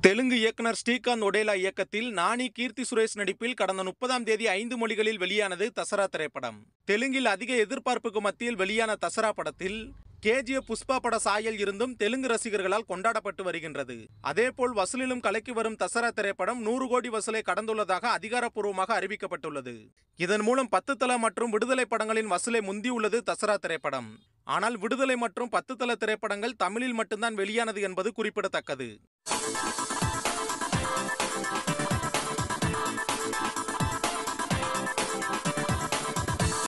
தெலுங்கு இயக்குனர் ஸ்ரீகாந்த் ஒடேலா இயக்கத்தில் நானி கீர்த்தி சுரேஷ் நடிப்பில் கடந்த முப்பதாம் தேதி ஐந்து மொழிகளில் வெளியானது தசரா திரைப்படம் தெலுங்கில் அதிக எதிர்பார்ப்புக்கு மத்தியில் வெளியான தசரா படத்தில் கேஜிஎஃப் புஷ்பா பட சாயல் இருந்தும் தெலுங்கு ரசிகர்களால் கொண்டாடப்பட்டு வருகின்றது அதேபோல் வசூலிலும் கலக்கி வரும் தசரா திரைப்படம் நூறு கோடி வசூலை கடந்துள்ளதாக அதிகாரப்பூர்வமாக அறிவிக்கப்பட்டுள்ளது இதன் மூலம் பத்து தல மற்றும் விடுதலை படங்களின் வசூலை முந்தியுள்ளது தசரா திரைப்படம் ஆனால் விடுதலை மற்றும் பத்து தல திரைப்படங்கள் தமிழில் மட்டும்தான் வெளியானது என்பது குறிப்பிடத்தக்கது